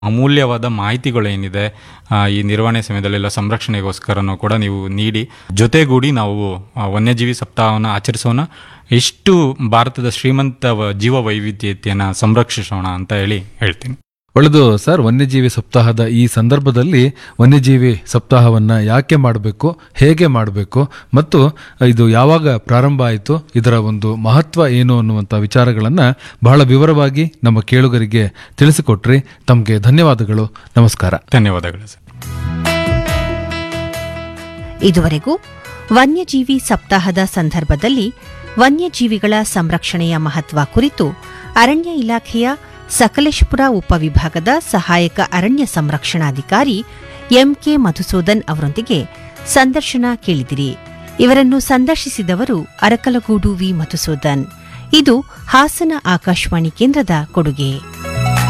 ಅಮೂಲ್ಯವಾದ ಮಾಹಿತಿಗಳೇನಿದೆ ಆ, ಈ ನಿರ್ವಹಣೆ ಸಮಯದಲ್ಲೆಲ್ಲ ಸಂರಕ್ಷಣೆಗೋಸ್ಕರನೂ ಕೂಡ ನೀವು ನೀಡಿ ಜೊತೆಗೂಡಿ ನಾವು ಆ, ವನ್ಯಜೀವಿ ಸಪ್ತಾಹವನ್ನು ಆಚರಿಸೋಣ ಎಷ್ಟು ಭಾರತದ ಶ್ರೀಮಂತ ವ- ಜೀವ ವೈವಿಧ್ಯತೆಯನ್ನು ಸಂರಕ್ಷಿಸೋಣ ಅಂತ ಹೇಳಿ ಹೇಳ್ತೀನಿ ಒಳ್ಳೆದು ಸರ್ ವನ್ಯಜೀವಿ ಸಪ್ತಾಹದ ಈ ಸಂದರ್ಭದಲ್ಲಿ ವನ್ಯಜೀವಿ ಸಪ್ತಾಹವನ್ನ ಯಾಕೆ ಮಾಡಬೇಕು ಹೇಗೆ ಮಾಡಬೇಕು ಮತ್ತು ಇದು ಯಾವಾಗ ಪ್ರಾರಂಭ ಆಯಿತು ಇದರ ಒಂದು ಮಹತ್ವ ಏನು ಅನ್ನುವಂಥ ವಿಚಾರಗಳನ್ನ ಬಹಳ ವಿವರವಾಗಿ ನಮ್ಮ ಕೇಳುಗರಿಗೆ ತಿಳಿಸಿಕೊಟ್ರಿ ತಮಗೆ ಧನ್ಯವಾದಗಳು ನಮಸ್ಕಾರ ಧನ್ಯವಾದಗಳು ಸರ್ ಇದುವರೆಗೂ ವನ್ಯಜೀವಿ ಸಪ್ತಾಹದ ಸಂದರ್ಭದಲ್ಲಿ ವನ್ಯಜೀವಿಗಳ ಸಂರಕ್ಷಣೆಯ ಮಹತ್ವ ಕುರಿತು ಅರಣ್ಯ ಇಲಾಖೆಯ ಸಕಲೇಶಪುರ ಉಪವಿಭಾಗದ ಸಹಾಯಕ ಅರಣ್ಯ ಸಂರಕ್ಷಣಾಧಿಕಾರಿ ಎಂಕೆ ಮಧುಸೂದನ್ ಅವರೊಂದಿಗೆ ಸಂದರ್ಶನ ಕೇಳಿದಿರಿ ಇವರನ್ನು ಸಂದರ್ಶಿಸಿದವರು ಅರಕಲಗೂಡು ವಿ ಮಧುಸೂದನ್ ಇದು ಹಾಸನ ಆಕಾಶವಾಣಿ ಕೇಂದ್ರದ ಕೊಡುಗೆ